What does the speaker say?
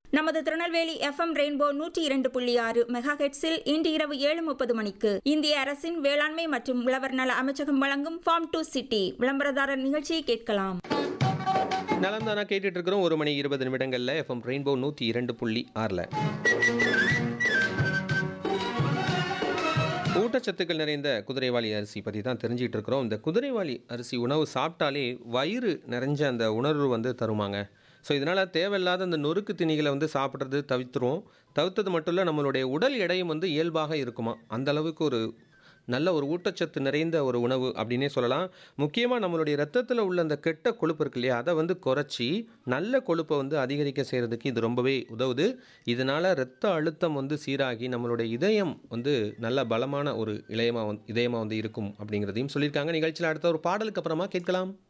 நமது Tirunelveli FM rainbow நூற்றி இரண்டு புள்ளி ஆறு மெகா ஹெட்ஸில் இன்று இரவு ஏழு முப்பது மணிக்கு இந்திய அரசின் வேளாண்மை மற்றும் உழவர் நல அமைச்சகம் வழங்கும் ஃபார்ம் டு சிட்டி விளம்பரதாரர் நிகழ்ச்சியை கேட்கலாம் நலம் தானா கேட்டுட்டு இருக்கிறோம் ஒரு மணி இருபது நிமிடங்களில் எஃப்எம் ரெயின்போ நூற்றி இரண்டு புள்ளி ஆறில் ஊட்டச்சத்துக்கள் நிறைந்த குதிரைவாளி அரிசி பற்றி தான் தெரிஞ்சிட்டு இருக்கிறோம் இந்த குதிரைவாளி அரிசி உணவு சாப்பிட்டாலே வயிறு நிறைஞ்ச அந்த உணர்வு வந்து தருமாங்க ஸோ இதனால் தேவையில்லாத அந்த நொறுக்கு திணிகளை வந்து சாப்பிட்றது தவிர்த்துருவோம் தவிர்த்தது மட்டும் இல்லை நம்மளுடைய உடல் எடையும் வந்து இயல்பாக இருக்குமா அந்த அளவுக்கு ஒரு நல்ல ஒரு ஊட்டச்சத்து நிறைந்த ஒரு உணவு அப்படின்னே சொல்லலாம் முக்கியமாக நம்மளுடைய ரத்தத்தில் உள்ள அந்த கெட்ட கொழுப்பு இருக்கு இல்லையா அதை வந்து குறைச்சி நல்ல கொழுப்பை வந்து அதிகரிக்க செய்கிறதுக்கு இது ரொம்பவே உதவுது இதனால் ரத்த அழுத்தம் வந்து சீராகி நம்மளுடைய இதயம் வந்து நல்ல பலமான ஒரு இளையமாக வந்து இதயமாக வந்து இருக்கும் அப்படிங்கிறதையும் சொல்லியிருக்காங்க நிகழ்ச்சியில் அடுத்த ஒரு பாடலுக்கு அப்புறமா கேட்கலாம்